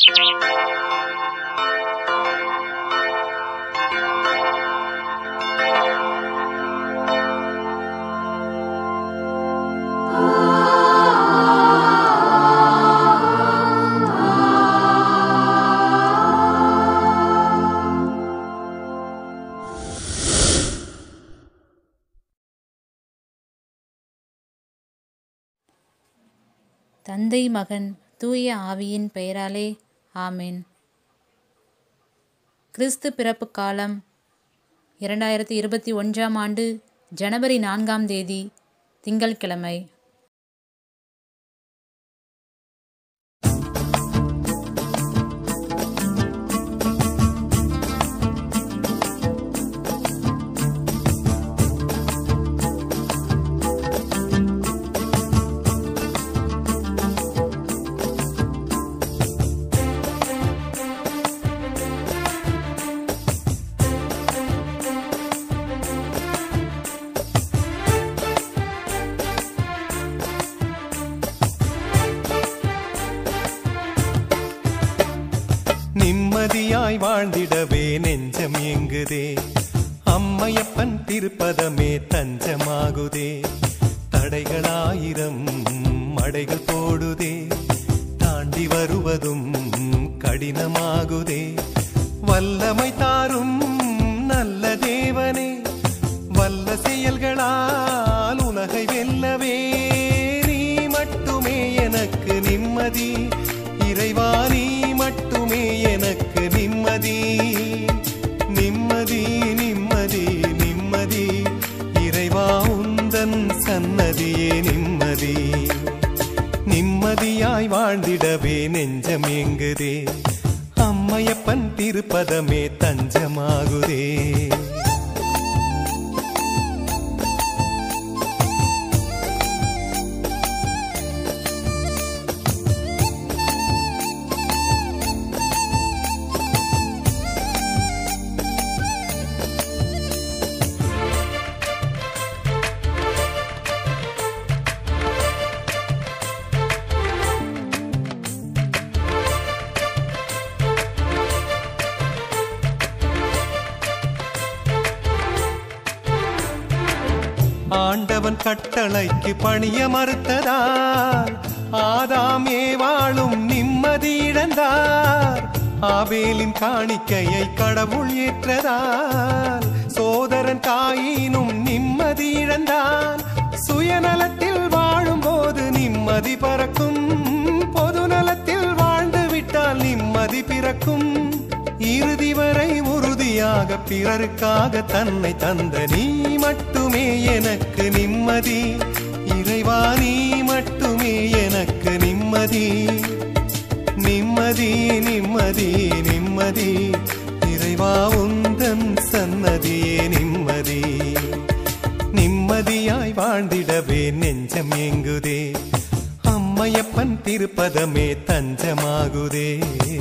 தந்தை மகன் தூய ஆவியின் பெயராலே ஆமென் கிறிஸ்து பிறப்பு காலம் இரண்டாயிரத்தி இருபத்தி ஒன்றாம் ஆண்டு ஜனவரி நான்காம் தேதி திங்கட்கிழமை நிம்மதியாய் வாழ்ந்திடவே நெஞ்சம் எங்குதே அம்மையப்பன் திருப்பதமே தஞ்சமாகுதே தடைகளாயிரம் மடைகள் போடுதே தாண்டி வருவதும் கடினமாகுதே வல்லமை தாரும் நல்ல தேவனே வல்ல செயல்களால் உலகை வெல்லவே நீ மட்டுமே எனக்கு நிம்மதி இறைவா நீ மட்டுமே எனக்கு நிம்மதி நிம்மதி நிம்மதி நிம்மதி இறைவா உந்தன் சன்னதியே நிம்மதி நிம்மதியாய் வாழ்ந்திடவே நெஞ்சம் எங்குதே அம்மையப்பன் திருப்பதமே தஞ்சமாகுதே ஆண்டவன் கட்டளைக்கு பணிய மறுத்ததால் ஆதாம் ஏவாளும் நிம்மதி இழந்தார் ஆபேலின் காணிக்கையை கடவுள் ஏற்றதால் சோதரன் காயினும் நிம்மதி இழந்தான் சுயநலத்தில் வாழும்போது நிம்மதி பறக்கும் பொது நலத்தில் வாழ்ந்து விட்டால் நிம்மதி பிறக்கும் இறுதி வரை உறுதியாக பிறருக்காக தன்னை தந்த நீ மட்டுமே எனக்கு நிம்மதி இறைவா நீ மட்டுமே எனக்கு நிம்மதி நிம்மதி நிம்மதி நிம்மதி இறைவா உந்தன் சன்னதியே நிம்மதி நிம்மதியாய் வாழ்ந்திடவே நெஞ்சம் எங்குதே அம்மையப்பன் திருப்பதமே தஞ்சமாகுதே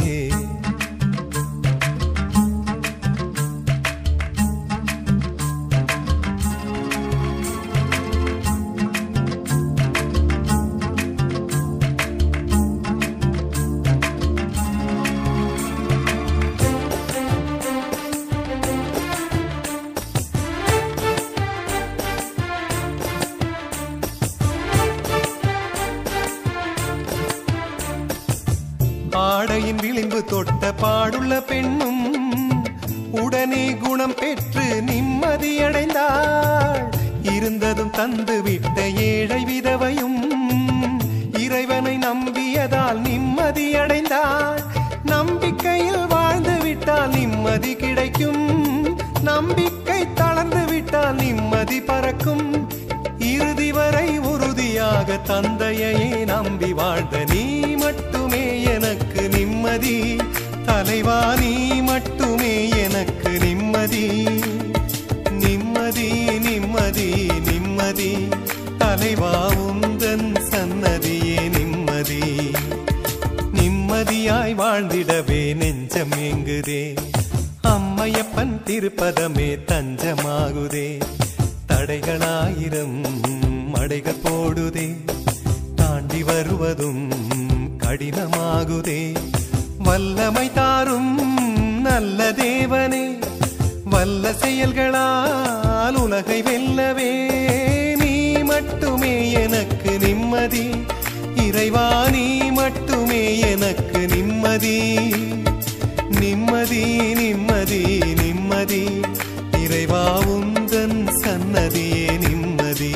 ஆடையின் விளிம்பு தொட்ட பாடுள்ள பெண்ணும் உடனே குணம் பெற்று நிம்மதியடைந்தாள் இருந்ததும் தந்து விட்ட ஏழை விதவையும் இறைவனை நம்பியதால் நிம்மதியடைந்தாள் நம்பிக்கையில் வாழ்ந்து விட்டால் நிம்மதி கிடைக்கும் நம்பிக்கை தளர்ந்து விட்டால் நிம்மதி பறக்கும் இறுதி வரை உறுதியாக தந்தையையே நம்பி வாழ்ந்த நீ மட்டுமே எனக்கு நிம்மதி தலைவா நீ மட்டுமே எனக்கு நிம்மதி நிம்மதி நிம்மதி நிம்மதி தலைவா உந்தன் சன்னதியே நிம்மதி நிம்மதியாய் வாழ்ந்திடவே நெஞ்சம் எங்குதே அம்மையப்பன் திருப்பதமே தஞ்சமாகுதே தடைகளாயிரம் மடைகள் போடுதே தாண்டி வருவதும் கடினமாகுதே வல்லமை தாரும் நல்ல தேவனே வல்ல செயல்களால் உலகை வெல்லவே நீ மட்டுமே எனக்கு நிம்மதி இறைவா நீ மட்டுமே எனக்கு நிம்மதி நிம்மதி நிம்மதி நிம்மதி இறைவா உந்தன் சன்னதியே நிம்மதி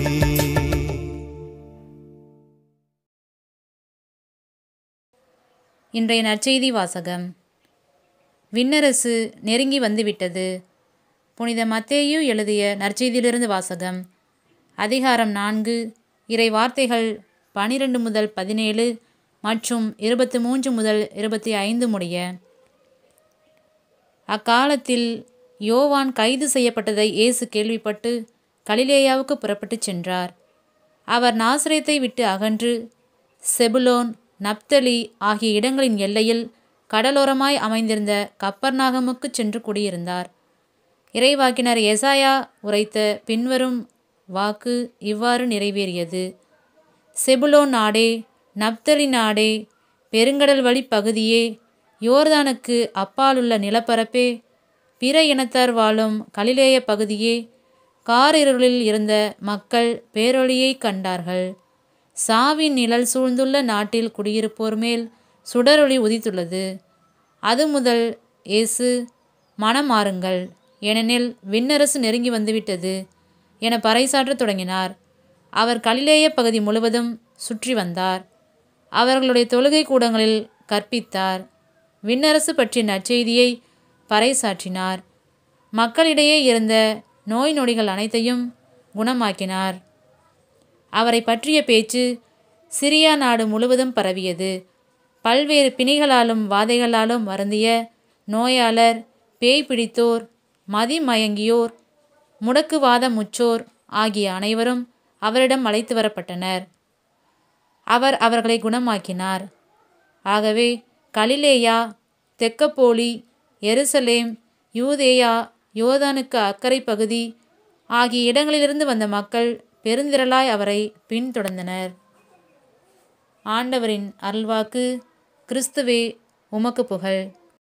இன்றைய நற்செய்தி வாசகம் விண்ணரசு நெருங்கி வந்துவிட்டது புனித மத்தேயு எழுதிய நற்செய்தியிலிருந்து வாசகம் அதிகாரம் நான்கு இறை வார்த்தைகள் பனிரெண்டு முதல் பதினேழு மற்றும் இருபத்தி மூன்று முதல் இருபத்தி ஐந்து முடிய அக்காலத்தில் யோவான் கைது செய்யப்பட்டதை இயேசு கேள்விப்பட்டு கலிலேயாவுக்கு புறப்பட்டுச் சென்றார் அவர் நாசரேத்தை விட்டு அகன்று செபுலோன் நப்தலி ஆகிய இடங்களின் எல்லையில் கடலோரமாய் அமைந்திருந்த கப்பர்நாகமுக்குச் சென்று குடியிருந்தார் இறைவாக்கினர் எசாயா உரைத்த பின்வரும் வாக்கு இவ்வாறு நிறைவேறியது செபுலோன் நாடே நப்தலி நாடே பெருங்கடல் வழி பகுதியே யோர்தானுக்கு அப்பாலுள்ள நிலப்பரப்பே பிற இனத்தார் வாழும் கலிலேய பகுதியே காரிருளில் இருந்த மக்கள் பேரொளியை கண்டார்கள் சாவின் நிழல் சூழ்ந்துள்ள நாட்டில் குடியிருப்போர் மேல் சுடரொளி உதித்துள்ளது அது முதல் இயேசு மனம் மாறுங்கள் ஏனெனில் விண்ணரசு நெருங்கி வந்துவிட்டது என பறைசாற்றத் தொடங்கினார் அவர் கலிலேய பகுதி முழுவதும் சுற்றி வந்தார் அவர்களுடைய தொழுகை கூடங்களில் கற்பித்தார் விண்ணரசு பற்றிய நற்செய்தியை பறைசாற்றினார் மக்களிடையே இருந்த நோய் நொடிகள் அனைத்தையும் குணமாக்கினார் அவரை பற்றிய பேச்சு சிரியா நாடு முழுவதும் பரவியது பல்வேறு பிணிகளாலும் வாதைகளாலும் வருந்திய நோயாளர் பேய் பிடித்தோர் மதிமயங்கியோர் முடக்குவாதம் முற்றோர் ஆகிய அனைவரும் அவரிடம் அழைத்து வரப்பட்டனர் அவர் அவர்களை குணமாக்கினார் ஆகவே கலிலேயா தெக்கப்போலி எருசலேம் யூதேயா யோர்தானுக்கு அக்கறை பகுதி ஆகிய இடங்களிலிருந்து வந்த மக்கள் பெருந்திரளாய் அவரை பின்தொடர்ந்தனர் ஆண்டவரின் அருள்வாக்கு கிறிஸ்துவே உமக்கு புகழ்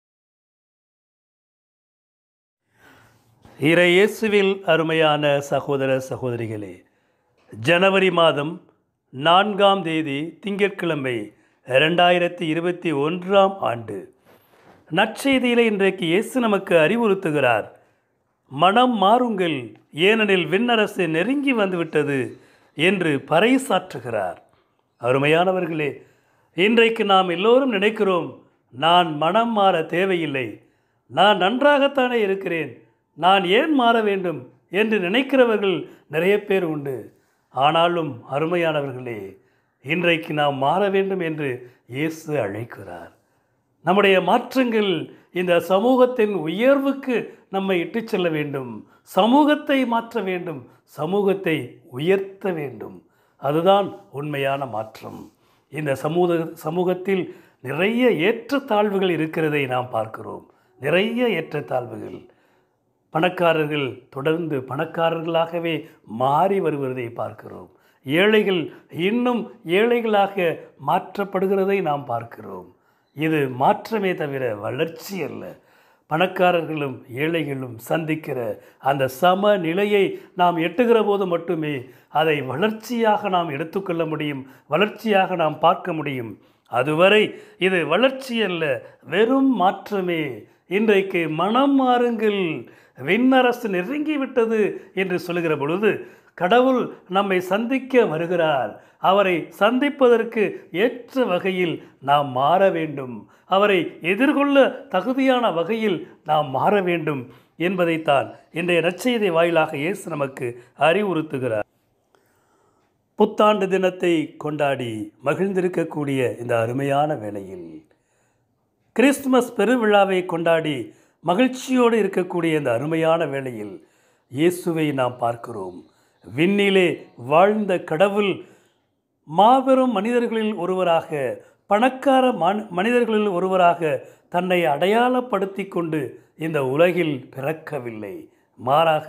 இறை இயேசுவில் அருமையான சகோதர சகோதரிகளே ஜனவரி மாதம் நான்காம் தேதி திங்கட்கிழமை ரெண்டாயிரத்தி இருபத்தி ஒன்றாம் ஆண்டு நற்செய்தியில் இன்றைக்கு இயேசு நமக்கு அறிவுறுத்துகிறார் மனம் மாறுங்கள் ஏனெனில் விண்ணரசு நெருங்கி வந்துவிட்டது என்று பறைசாற்றுகிறார் அருமையானவர்களே இன்றைக்கு நாம் எல்லோரும் நினைக்கிறோம் நான் மனம் மாற தேவையில்லை நான் நன்றாகத்தானே இருக்கிறேன் நான் ஏன் மாற வேண்டும் என்று நினைக்கிறவர்கள் நிறைய பேர் உண்டு ஆனாலும் அருமையானவர்களே இன்றைக்கு நாம் மாற வேண்டும் என்று இயேசு அழைக்கிறார் நம்முடைய மாற்றங்கள் இந்த சமூகத்தின் உயர்வுக்கு நம்மை இட்டுச் செல்ல வேண்டும் சமூகத்தை மாற்ற வேண்டும் சமூகத்தை உயர்த்த வேண்டும் அதுதான் உண்மையான மாற்றம் இந்த சமூக சமூகத்தில் நிறைய ஏற்றத்தாழ்வுகள் இருக்கிறதை நாம் பார்க்கிறோம் நிறைய ஏற்றத்தாழ்வுகள் பணக்காரர்கள் தொடர்ந்து பணக்காரர்களாகவே மாறி வருவதை பார்க்கிறோம் ஏழைகள் இன்னும் ஏழைகளாக மாற்றப்படுகிறதை நாம் பார்க்கிறோம் இது மாற்றமே தவிர வளர்ச்சி அல்ல பணக்காரர்களும் ஏழைகளும் சந்திக்கிற அந்த சமநிலையை நாம் எட்டுகிற போது மட்டுமே அதை வளர்ச்சியாக நாம் எடுத்துக்கொள்ள முடியும் வளர்ச்சியாக நாம் பார்க்க முடியும் அதுவரை இது வளர்ச்சி அல்ல வெறும் மாற்றமே இன்றைக்கு மனம் மாறுங்கள் விண்ணரசு நெருங்கிவிட்டது என்று சொல்லுகிற பொழுது கடவுள் நம்மை சந்திக்க வருகிறார் அவரை சந்திப்பதற்கு ஏற்ற வகையில் நாம் மாற வேண்டும் அவரை எதிர்கொள்ள தகுதியான வகையில் நாம் மாற வேண்டும் என்பதைத்தான் இன்றைய நற்செய்தி வாயிலாக இயேசு நமக்கு அறிவுறுத்துகிறார் புத்தாண்டு தினத்தை கொண்டாடி மகிழ்ந்திருக்கக்கூடிய இந்த அருமையான வேளையில் கிறிஸ்துமஸ் பெருவிழாவை கொண்டாடி மகிழ்ச்சியோடு இருக்கக்கூடிய இந்த அருமையான வேளையில் இயேசுவை நாம் பார்க்கிறோம் விண்ணிலே வாழ்ந்த கடவுள் மாபெரும் மனிதர்களில் ஒருவராக பணக்கார மன்- மனிதர்களில் ஒருவராக தன்னை அடையாளப்படுத்தி கொண்டு இந்த உலகில் பிறக்கவில்லை மாறாக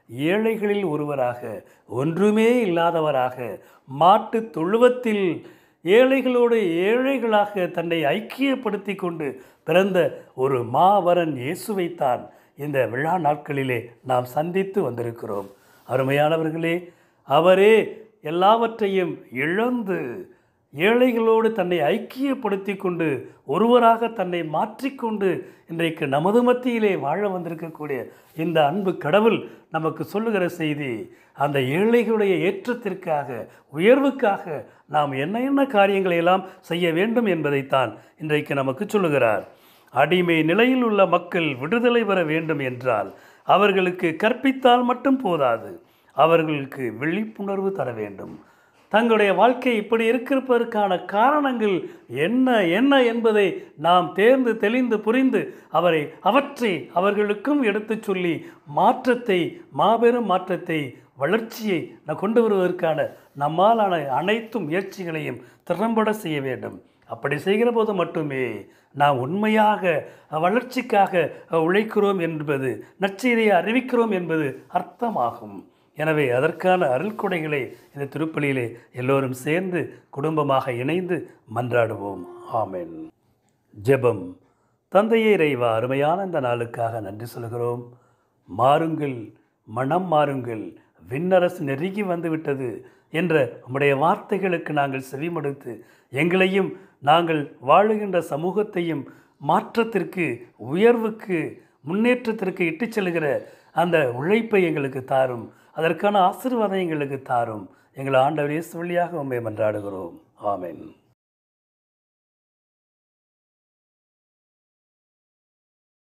ஏழைகளில் ஒருவராக ஒன்றுமே இல்லாதவராக மாட்டுத் தொழுவத்தில் ஏழைகளோடு ஏழைகளாக தன்னை ஐக்கியப்படுத்தி கொண்டு பிறந்த ஒரு மாவரன் இயேசுவைத்தான் இந்த விழா நாட்களிலே நாம் சந்தித்து வந்திருக்கிறோம் அருமையானவர்களே அவரே எல்லாவற்றையும் இழந்து ஏழைகளோடு தன்னை ஐக்கியப்படுத்தி கொண்டு ஒருவராக தன்னை மாற்றிக்கொண்டு இன்றைக்கு நமது மத்தியிலே வாழ வந்திருக்கக்கூடிய இந்த அன்பு கடவுள் நமக்கு சொல்லுகிற செய்தி அந்த ஏழைகளுடைய ஏற்றத்திற்காக உயர்வுக்காக நாம் என்ன என்ன காரியங்களை எல்லாம் செய்ய வேண்டும் என்பதைத்தான் இன்றைக்கு நமக்கு சொல்லுகிறார் அடிமை நிலையில் உள்ள மக்கள் விடுதலை பெற வேண்டும் என்றால் அவர்களுக்கு கற்பித்தால் மட்டும் போதாது அவர்களுக்கு விழிப்புணர்வு தர வேண்டும் தங்களுடைய வாழ்க்கை இப்படி இருக்கிறதற்கான காரணங்கள் என்ன என்ன என்பதை நாம் தேர்ந்து தெளிந்து புரிந்து அவரை அவற்றை அவர்களுக்கும் எடுத்துச் சொல்லி மாற்றத்தை மாபெரும் மாற்றத்தை வளர்ச்சியை நான் கொண்டு வருவதற்கான நம்மாலான அனைத்து முயற்சிகளையும் திறம்பட செய்ய வேண்டும் அப்படி செய்கிற போது மட்டுமே நாம் உண்மையாக வளர்ச்சிக்காக உழைக்கிறோம் என்பது நற்செய்தியை அறிவிக்கிறோம் என்பது அர்த்தமாகும் எனவே அதற்கான அருள்கொடைகளை இந்த திருப்பலியிலே எல்லோரும் சேர்ந்து குடும்பமாக இணைந்து மன்றாடுவோம் ஆமென் ஜெபம் தந்தையே இறைவா அருமையான இந்த நாளுக்காக நன்றி சொல்கிறோம் மாறுங்கள் மனம் மாறுங்கள் விண்ணரசு நெருங்கி வந்துவிட்டது என்ற உம்முடைய வார்த்தைகளுக்கு நாங்கள் செவிமடுத்து எங்களையும் நாங்கள் வாழுகின்ற சமூகத்தையும் மாற்றத்திற்கு உயர்வுக்கு முன்னேற்றத்திற்கு இட்டுச் செல்கிற அந்த உழைப்பை எங்களுக்கு தாரும் அதற்கான ஆசீர்வாதம் எங்களுக்கு தாரும் எங்கள் ஆண்டவர் இயேசு வழியாக உண்மை மன்றாடுகிறோம் ஆமென்